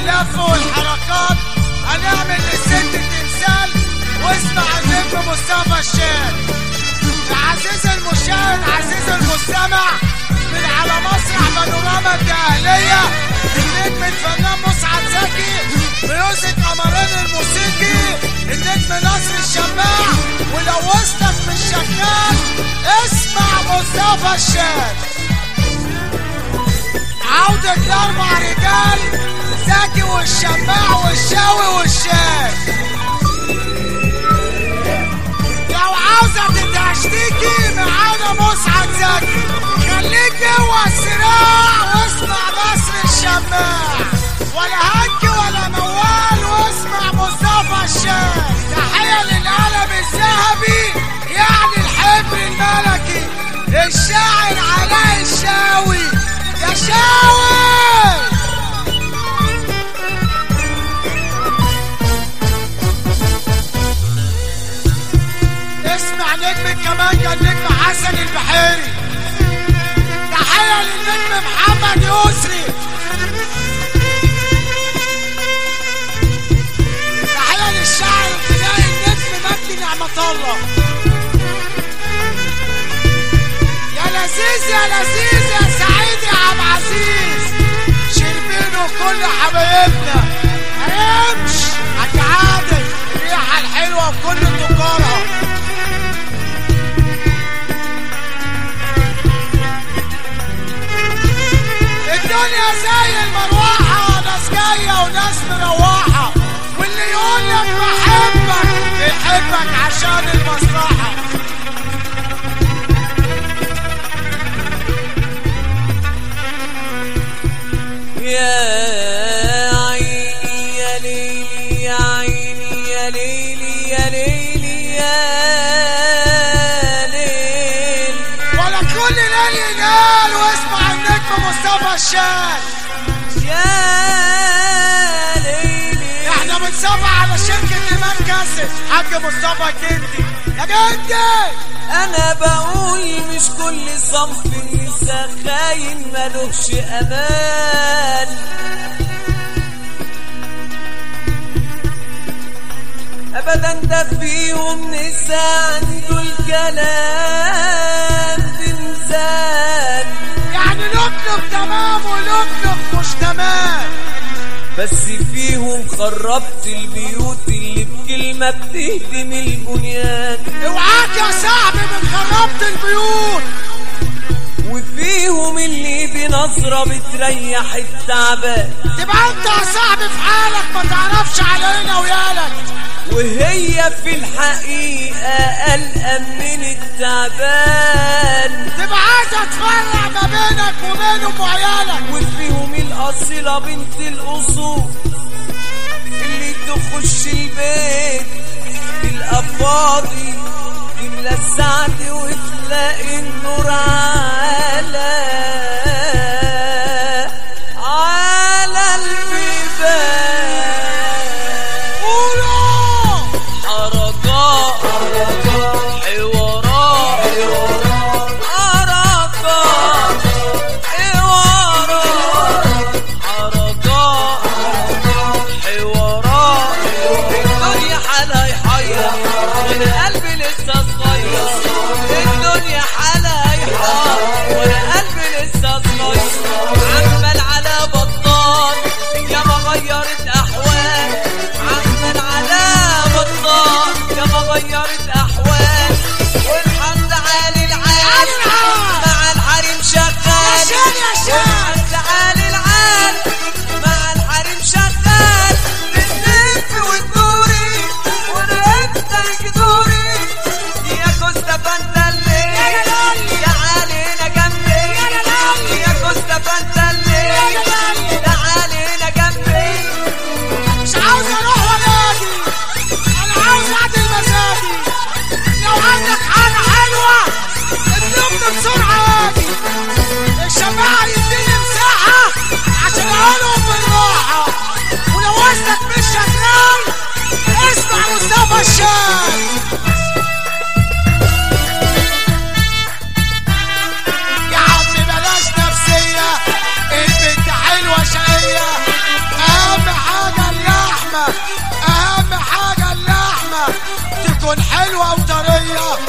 واللف والحركات هنعمل للست تمثال واسمع النجم مصطفى الشاذ يا عزيزي المشاهد عزيزي المستمع من على مسرح بانوراما الدقهلية النجم الفنان مسعد زكي ميوزك قمرين الموسيقي النجم نصر الشماع ولو وسطك مش شغال اسمع مصطفى الشاذ عودة الأربع رجال زكي والشماع والشاوي والشاذ لو عاوزة تشتكي معانا مسعد زكي خليك جوه الصراع واسمع مصر الشماع ولا هنكي ولا موال واسمع مصطفى الشاذ تحية للقلم الذهبي يعني الحبر الملكي الشاعر علاء الشاوي يا شاوي اسمع نجم الكمانجة النجم حسن البحيري تحية للنجم محمد يسري تحية للشاعر الغنائي النجم مجدي نعمة الله يا لذيذ يا لذيذ يا سعيد يا عبد العزيز شربين وكل حبايبنا امش هتعادل الريحة الحلوة في كل تجارها الدنيا زي المروحة ناس جاية وناس مروحة واللي يقول لك بحبك بيحبك عشان المصلحة يا عيني يا ليلي يا عيني يا ليلي يا ليلي يا ليل ولا كل ليل ينال واسمع النجم مصطفى الشاذ يا ليلي احنا بنصفى على شركة إيمان كاسب حاج مصطفى جدي يا جدي انا بقول مش كل صنف نسا خاين ملوش امان ابدا ده فيهم نسا عنده الكلام بميزان يعني نطلب تمام ونطلب مش تمام بس فيهم خربت البيوت اللي بكلمة بتهدم البنيان اوعاك يا صاحبي من خربت البيوت وفيهم اللي بنظرة بتريح التعبان تبقى انت يا صاحبي في حالك ما تعرفش علينا ويالك وهي في الحقيقة قلقان من التعبان تبقى عايزة تفرع ما بينك وبينهم وعيالك وفيهم الأصيلة بنت الأصول اللي تخش البيت تلقى فاضي تملى السعد وتلاقي النور على على البيبان قولوا حركات حوارات حركات حوارات حركات حوارات الدنيا حالها يحير وانا قلبي لسه صغير الدنيا حالها يحير وانا قلبي لسه صغير عمال على بطال يا ما غيرت احوال عمال على بطال يا ما غيرت احوال تكون حلوة وطرية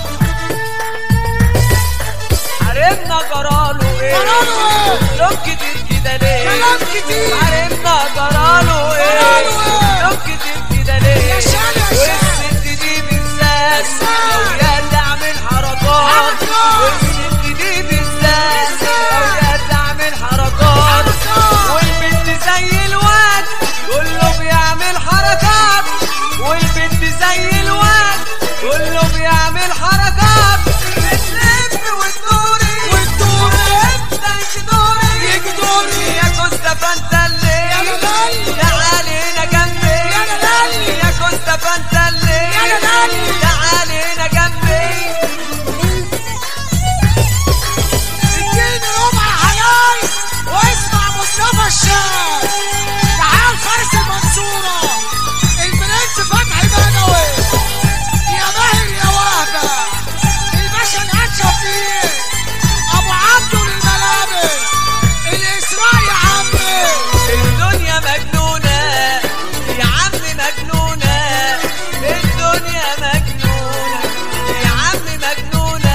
حرمنا جراله ايه جراله ايه؟ لون كتير كده ليه كلام كتير حرمنا جراله ايه جراله ايه؟ لون كتير كده ليه يا شال يا شال. والست دي بالذات بالذات. لو يا تعمل حركات حركات. والست دي بالذات بالذات. لو يا تعمل حركات حركات. والبنت زي الواد كله بيعمل حركات والبنت زي الواد كله بيعمل حركات بتلف وتدوري وتدوري. انت يجدوري يجدوري. يا كوستا فانت اللي يا لالي. تعالينا جنبي يا لالي. يا كوستا فانت اللي يا لالي. تعالينا جنبي اديني ربع حلال واسمع مصطفى الشاب تعال فارس المنصورة البرنس فتحي بدوي يا ماهر يا وهبة الباشا الأشرفين أبو عبده للملابس الإسراء يا عمي الدنيا مجنونة يا عم مجنونة الدنيا مجنونة يا عم مجنونة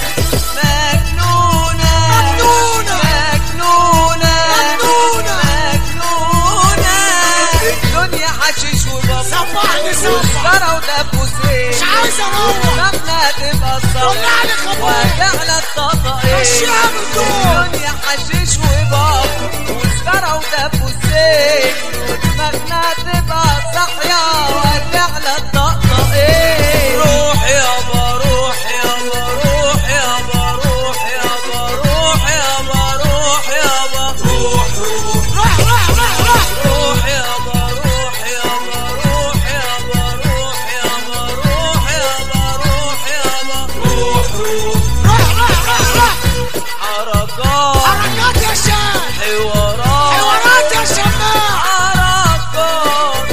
مجنونة مجنونة. مجنونة مجنونة. مجنونة الدنيا حشيش وبابا صبحني صبح وسكرة ودبوسين مش عايز أروح مبنى تبقى الصبح طلعني خبر وجعنا الطاقة ايه مشيها من دول. الدنيا حشيش وباب وسكرة ودبوسين ودماغنا تبقى صاحية وجعنا الطاقة ايه روح يابا روح يابا روح يابا روح يابا روح يابا روح يابا روح روح روح روح روح روح روح يابا روح يابا روح يابا روح يابا روح يابا روح يابا روح روح روح روح روح روح حركات حركات يا شاب حوارات حوارات يا شماع حركات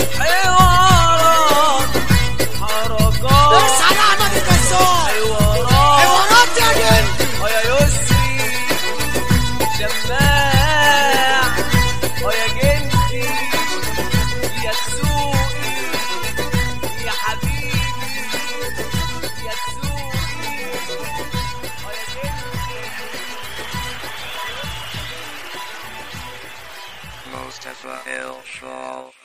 حوارات حركات اصحى يا أحمد الجزار حوارات حوارات يا جندي ويا يسري شماع ويا جنتي يا تسوقي يا حبيبي يا تسوقي ويا جنتي Mustafa El Shaw.